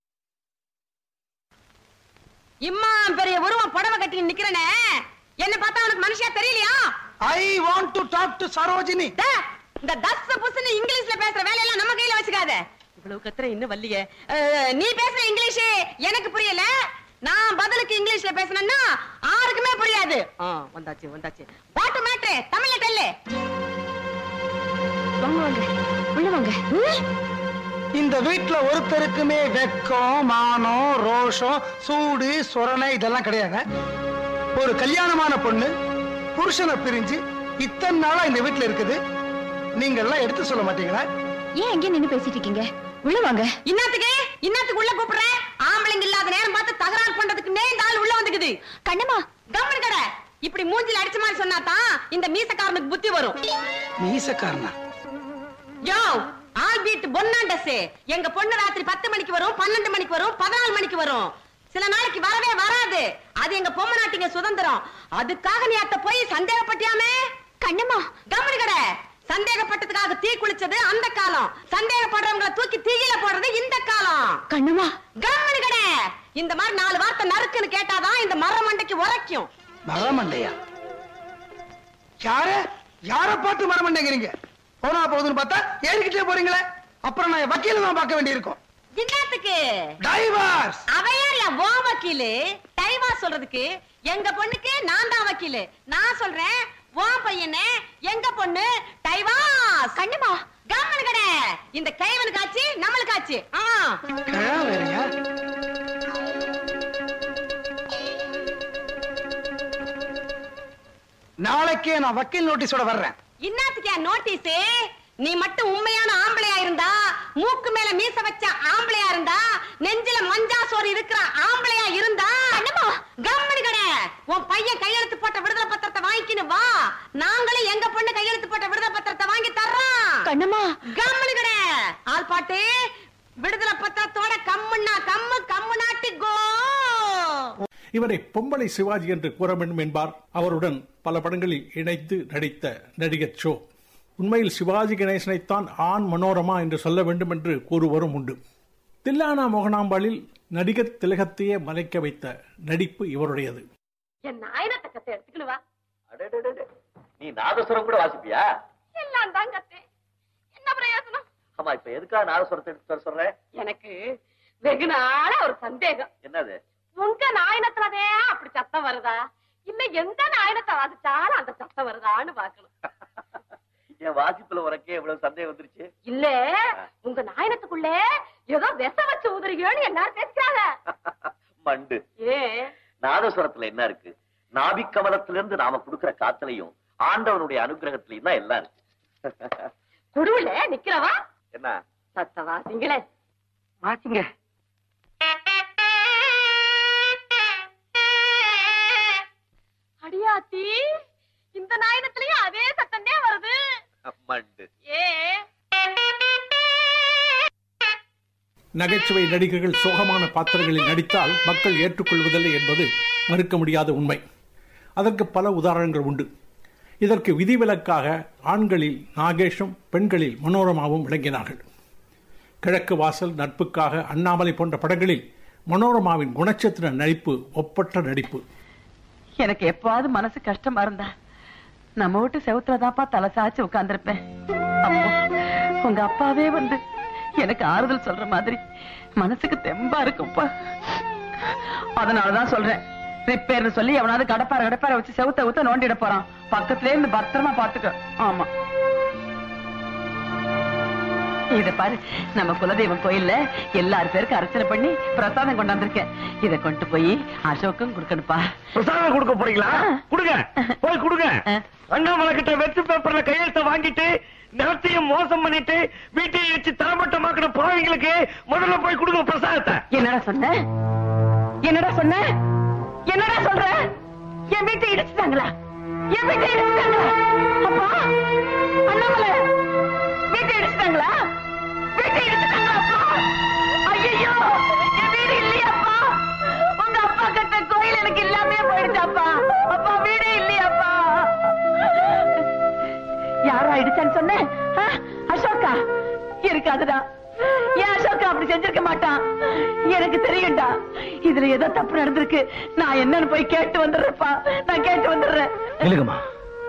[SPEAKER 17] இம்மா பெரிய உருவம் புடவை கட்டி நிக்கிறனே என்ன பார்த்தா உனக்கு மனுஷியா தெரியலையா
[SPEAKER 18] I want to talk to Sarojini
[SPEAKER 17] இந்த தஸ் புஸ்னு இங்கிலீஷ்ல பேசுற வேலையெல்லாம் நம்ம கையில வச்சுக்காத இவ்வளவு கத்துற இன்னும் வல்லியே அஹ், நீ பேசுற இங்கிலீஷ் எனக்கு புரியல நான் பதிலுக்கு இங்கிலீஷ்ல பேசினேன்னா யாருக்குமே புரியாது ஆ, வந்தாச்சு வந்தாச்சு வாட்டு மேட்ரு தமிழ்ல டெல்லு
[SPEAKER 18] வாங்க வாங்க உள்ள வாங்க இந்த வீட்ல ஒருத்தருக்குமே வெக்கம் மானம் ரோஷம் சூடு சொரணை இதெல்லாம் கிடையாது ஒரு கல்யாணமான பொண்ணு புருஷனை பிரிஞ்சு இத்தனை நாளா இந்த வீட்ல இருக்குது நீங்க எல்லாம் எடுத்து சொல்ல மாட்டீங்களா
[SPEAKER 17] ஏன் எங்க நின்னு பேசிட்டு இருக்கீங்க உள்ள வாங்க இன்னத்துக்கு இன்னத்துக்கு உள்ள கூப்பிடுறேன் ஆம்பளைங்க இல்லாத நேரம் பார்த்து தகராறு பண்றதுக்கு இந்த ஆள் உள்ள வந்துக்குது கண்ணம்மா கம்மன் கடை இப்படி மூஞ்சில அடிச்ச மாதிரி சொன்னாதான் இந்த மீசக்காரனுக்கு புத்தி வரும்
[SPEAKER 18] மீசக்காரனா
[SPEAKER 17] யோ ஆல் பீட் பொன்னாண்டஸே எங்க பொண்ணு ராத்திரி பத்து மணிக்கு வரும் பன்னெண்டு மணிக்கு வரும் பதினாலு மணிக்கு வரும் சில நாளைக்கு வரவே வராது அது எங்க பொம்மை நாட்டிங்க சுதந்திரம் அதுக்காக நீ அத்த போய் சந்தேகப்பட்டியாமே கண்ணம்மா கம்மனு கடை சந்தேகப்பட்டதுக்காக தீ குளிச்சது அந்த காலம் சந்தேகப்படுறவங்கள தூக்கி தீயில போடுறது இந்த காலம் கண்ணம்மா கம்மனு கடை இந்த மாதிரி நாலு வார்த்தை நறுக்குன்னு கேட்டாதான் இந்த மர மண்டைக்கு உரைக்கும்
[SPEAKER 18] மரமண்டையா யார யார பார்த்து மரமண்டைங்கிறீங்க போனா போகுதுன்னு பார்த்தா ஏறிக்கிட்டே போறீங்களே அப்புறம் நான் வக்கீல தான் பார்க்க வேண்டியிருக்கும்
[SPEAKER 17] என்னத்துக்கு
[SPEAKER 18] டைவர்ஸ்
[SPEAKER 17] அவையார் யா ஓ வக்கீலு டைவா சொல்றதுக்கு எங்க பொண்ணுக்கு நான் தான் வக்கீலு நான் சொல்றேன் ஓ பையனே எங்க பொண்ணு டைவாஸ் கண்ணுமா கம்மனு கடை இந்த கைவனுக்கு ஆச்சு நம்மளுக்கு ஆச்சு ஆ
[SPEAKER 18] கிழவன் வேறயா நாளைக்கே நான் வக்கீல் நோட்டீஸோட வர்றேன்
[SPEAKER 17] இன்னத்துக்கு நோட்டீஸ் நீ மட்டும் உண்மையான ஆம்பளையா இருந்தா மூக்கு மேல மீச வச்ச ஆம்பளையா இருந்தா நெஞ்சில மஞ்சா சோறு இருக்கிற ஆம்பளையா இருந்தா கம்மனு கடை உன் பையன் கையெழுத்து போட்ட விடுதலை பத்திரத்தை வாங்கிக்கின்னு வா நாங்களும் எங்க பொண்ணு கையெழுத்து போட்ட விடுதலை பத்திரத்தை வாங்கி தர்றோம் கண்ணம்மா கம்மனு கடை ஆள் பாட்டு விடுதலை பத்திரத்தோட கம்முன்னா கம்மு கம்மு நாட்டு கோ
[SPEAKER 15] இவரை பொம்பளை சிவாஜி என்று கூற வேண்டும் என்பார் அவருடன் பல படங்களில் இணைத்து நடித்த நடிகர் ஷோ உண்மையில் சிவாஜி கணேசனைத்தான் ஆண் மனோரமா என்று சொல்ல வேண்டும் என்று கூறுவரும் உண்டு தில்லானா மோகனாம்பாளில் நடிகர் திலகத்தையே மலைக்க வைத்த நடிப்பு இவருடையது
[SPEAKER 17] என் நாயனத்தை கத்தை எடுத்துக்கிட்டு வா
[SPEAKER 19] நீ நாதஸ்வரம் கூட வாசிப்பியா
[SPEAKER 17] எல்லாம் தான் கத்தேன் என்ன பிரயோஜனம்
[SPEAKER 19] ஆமா இப்ப எதுக்காக நாதஸ்வரத்தை எடுத்து வர சொல்ற
[SPEAKER 17] எனக்கு வெகு நாளா ஒரு சந்தேகம்
[SPEAKER 19] என்னது
[SPEAKER 17] உங்க நாயனத்துலதே அப்படி சத்தம் வருதா இன்னும் எந்த நாயனத்தை வாசிச்சாலும் அந்த சத்தம் வருதான்னு பாக்கணும்
[SPEAKER 19] என் வாசிப்புல உனக்கே எவ்வளவு சந்தேகம் வந்துருச்சு
[SPEAKER 17] இல்ல உங்க நாயனத்துக்குள்ள ஏதோ விச வச்சு ஊதுறீங்கன்னு எல்லாரும் பேசுறாங்க
[SPEAKER 19] மண்டு
[SPEAKER 17] ஏ
[SPEAKER 19] நாதஸ்வரத்துல என்ன இருக்கு நாபிக்கமலத்துல இருந்து நாம கொடுக்கிற காத்துலயும் ஆண்டவனுடைய அனுகிரகத்திலயும் தான் எல்லாம் இருக்கு
[SPEAKER 17] குடுவுல நிக்கிறவா
[SPEAKER 19] என்ன
[SPEAKER 17] சத்த வாசிங்களே வாசிங்க அடியாத்தி இந்த நாயனத்திலயும் அதே சத்தம் தான் வருது
[SPEAKER 19] மண்டு
[SPEAKER 17] ஏ
[SPEAKER 15] நகைச்சுவை நடிகர்கள் சோகமான பாத்திரங்களில் நடித்தால் மக்கள் ஏற்றுக்கொள்வதில்லை என்பது மறுக்க முடியாத உண்மை அதற்கு பல உதாரணங்கள் உண்டு இதற்கு விதிவிலக்காக ஆண்களில் நாகேஷும் பெண்களில் மனோரமாவும் விளங்கினார்கள் கிழக்கு வாசல் நட்புக்காக அண்ணாமலை போன்ற படங்களில் மனோரமாவின் குணச்சித்திர நடிப்பு ஒப்பற்ற நடிப்பு
[SPEAKER 20] எனக்கு எப்பாவது மனசு கஷ்டமா இருந்தா நம்ம வீட்டு செவுத்துலதான்ப்பா தலை சாச்சு உட்கார்ந்திருப்பேன் அப்போ உங்க அப்பாவே வந்து எனக்கு ஆறுதல் சொல்ற மாதிரி மனசுக்கு தெம்பா இருக்கும்ப்பா அதனாலதான் சொல்றேன் ரிப்பேர்னு சொல்லி எவனாவது கடப்பார கடப்பார வச்சு செவுத்த ஊத்த நோண்டிட போறான் பக்கத்துல இருந்து பத்திரமா பாத்துக்க ஆமா இத பாரு நம்ம குலதெய்வம் கோயில்ல எல்லார் பேருக்கு அர்ச்சனை பண்ணி பிரசாதம் கொண்டாந்துருக்கேன் இத கொண்டு போய் அசோக்கும் கொடுக்கணுப்பா
[SPEAKER 21] பிரசாதம் கொடுக்க போறீங்களா கொடுங்க போய் கொடுங்க அண்ணாமலை கிட்ட வெற்று பேப்பர்ல கையெழுத்த வாங்கிட்டு நிலத்தையும் மோசம் பண்ணிட்டு வீட்டையும் வச்சு தரமட்டமாக்கின பாவிங்களுக்கு முதல்ல போய் கொடுங்க பிரசாதத்தை
[SPEAKER 20] என்னடா சொன்ன என்னடா சொன்ன என்னடா சொல்ற என் வீட்டை இடிச்சுட்டாங்களா என் வீட்டை இடிச்சுட்டாங்களா அப்பா அண்ணாமலை வீட்டை இடிச்சுட்டாங்களா வீட்டை இடிச்சுட்டாங்களா அப்பா ஐயோ என் வீடு இல்லையாப்பா உங்க அப்பா கட்ட கோயில் எனக்கு இல்லாமே போயிடுச்சாப்பா அப்பா வீடே இல்லையாப்பா யாரா இடிச்சான்னு சொன்னேன் ஆ? அசோகா இருக்காதுடா ஏன் அசோகா அப்படி செஞ்சிருக்க மாட்டான் எனக்கு தெரியும்டா இதுல ஏதோ தப்பு நடந்திருக்கு நான் என்னன்னு போய் கேட்டு வந்துடுறேன்ப்பா நான் கேட்டு வந்துடுறேன்
[SPEAKER 15] எழுகமா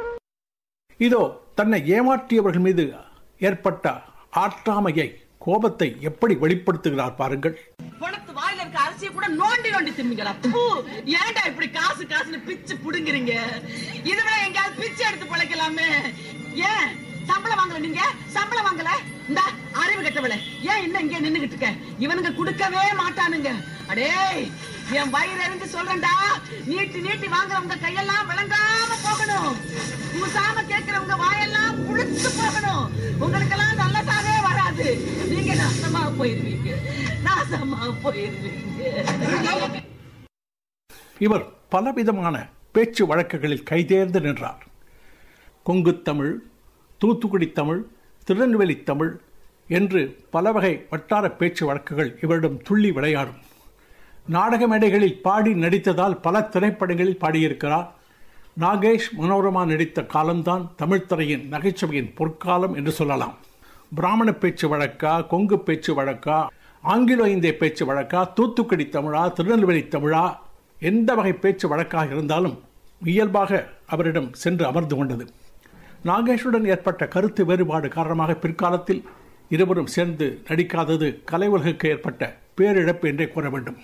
[SPEAKER 15] இதோ தன்னை ஏமாற்றியவர்கள் மீது ஏற்பட்ட ஆற்றாமையை கோபத்தை எப்படி வெளிப்படுத்துகிறார் பாருங்கள்
[SPEAKER 20] பணத்து வாயில இருக்க அரிசியை கூட நோண்டி நோண்டி தின்னுங்களா தூ ஏன்டா இப்படி காசு காசுன்னு பிச்சு புடுங்குறீங்க இதுவே எங்கயாவது பிச்சு எடுத்து பழைக்கலாமே ஏன் சம்பளம் வாங்கல நீங்க சம்பளம் வாங்கல இந்த அறிவு கட்டவளே ஏன் இன்னும் இங்கே நின்னுகிட்டு இருக்க இவனுங்க கொடுக்கவே மாட்டானுங்க அடே என் வயிறு எறிஞ்சு சொல்றேன்டா நீட்டி நீட்டி வாங்குறவங்க கையெல்லாம் விளங்காம போகணும் பூசாம கேட்கிறவங்க வாயெல்லாம் புளிச்சு போகணும் உங்களுக்கெல்லாம் நல்லதாவே வராது நீங்க நாசமா போயிருவீங்க நாசமா போயிருவீங்க
[SPEAKER 15] இவர் பலவிதமான பேச்சு வழக்குகளில் கைதேர்ந்து நின்றார் கொங்குத் தமிழ் தூத்துக்குடி தமிழ் திருநெல்வேலி தமிழ் என்று பல வகை வட்டார பேச்சு வழக்குகள் இவரிடம் துள்ளி விளையாடும் நாடக மேடைகளில் பாடி நடித்ததால் பல திரைப்படங்களில் பாடியிருக்கிறார் நாகேஷ் மனோரமா நடித்த காலம்தான் தமிழ் திரையின் நகைச்சுவையின் பொற்காலம் என்று சொல்லலாம் பிராமண பேச்சு வழக்கா கொங்கு பேச்சு வழக்கா ஆங்கிலோ இந்திய பேச்சு வழக்கா தூத்துக்குடி தமிழா திருநெல்வேலி தமிழா எந்த வகை பேச்சு வழக்காக இருந்தாலும் இயல்பாக அவரிடம் சென்று அமர்ந்து கொண்டது நாகேஷுடன் ஏற்பட்ட கருத்து வேறுபாடு காரணமாக பிற்காலத்தில் இருவரும் சேர்ந்து நடிக்காதது கலை உலகுக்கு ஏற்பட்ட பேரிழப்பு என்றே கூற வேண்டும்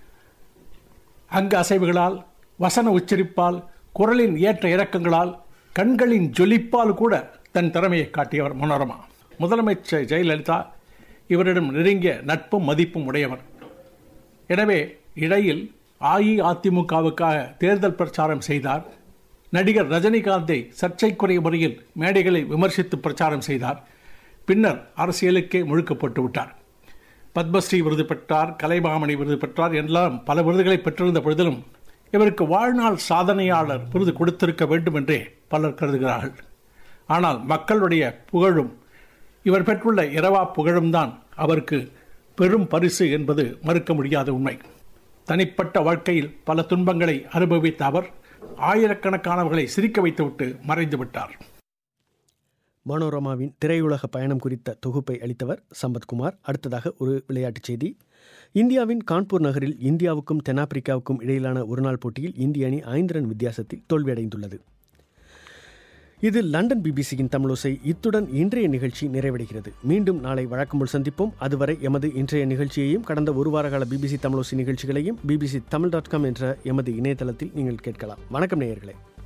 [SPEAKER 15] அங்க அசைவுகளால் வசன உச்சரிப்பால் குரலின் ஏற்ற இறக்கங்களால் கண்களின் ஜொலிப்பால் கூட தன் திறமையை காட்டியவர் மனோரமா முதலமைச்சர் ஜெயலலிதா இவரிடம் நெருங்கிய நட்பும் மதிப்பும் உடையவர் எனவே இடையில் அஇஅதிமுகவுக்காக தேர்தல் பிரச்சாரம் செய்தார் நடிகர் ரஜினிகாந்தை சர்ச்சைக்குரிய முறையில் மேடைகளை விமர்சித்து பிரச்சாரம் செய்தார் பின்னர் அரசியலுக்கே முழுக்கப்பட்டு விட்டார் பத்மஸ்ரீ விருது பெற்றார் கலைமாமணி விருது பெற்றார் எல்லாம் பல விருதுகளை பெற்றிருந்த பொழுதிலும் இவருக்கு வாழ்நாள் சாதனையாளர் விருது கொடுத்திருக்க வேண்டும் என்றே பலர் கருதுகிறார்கள் ஆனால் மக்களுடைய புகழும் இவர் பெற்றுள்ள இரவா புகழும் தான் அவருக்கு பெரும் பரிசு என்பது மறுக்க முடியாத உண்மை தனிப்பட்ட வாழ்க்கையில் பல துன்பங்களை அனுபவித்த அவர் ஆயிரக்கணக்கானவர்களை சிரிக்க வைத்துவிட்டு மறைந்து விட்டார்
[SPEAKER 1] மனோரமாவின் திரையுலக பயணம் குறித்த தொகுப்பை அளித்தவர் சம்பத்குமார் அடுத்ததாக ஒரு விளையாட்டுச் செய்தி இந்தியாவின் கான்பூர் நகரில் இந்தியாவுக்கும் தென்னாப்பிரிக்காவுக்கும் இடையிலான ஒருநாள் போட்டியில் இந்திய அணி ஐந்து ரன் வித்தியாசத்தில் தோல்வியடைந்துள்ளது இது லண்டன் பிபிசியின் தமிழோசை இத்துடன் இன்றைய நிகழ்ச்சி நிறைவடைகிறது மீண்டும் நாளை வழக்கம்போல் சந்திப்போம் அதுவரை எமது இன்றைய நிகழ்ச்சியையும் கடந்த ஒரு வார கால பிபிசி தமிழோசை நிகழ்ச்சிகளையும் பிபிசி தமிழ் டாட் காம் என்ற எமது இணையதளத்தில் நீங்கள் கேட்கலாம் வணக்கம் நேயர்களே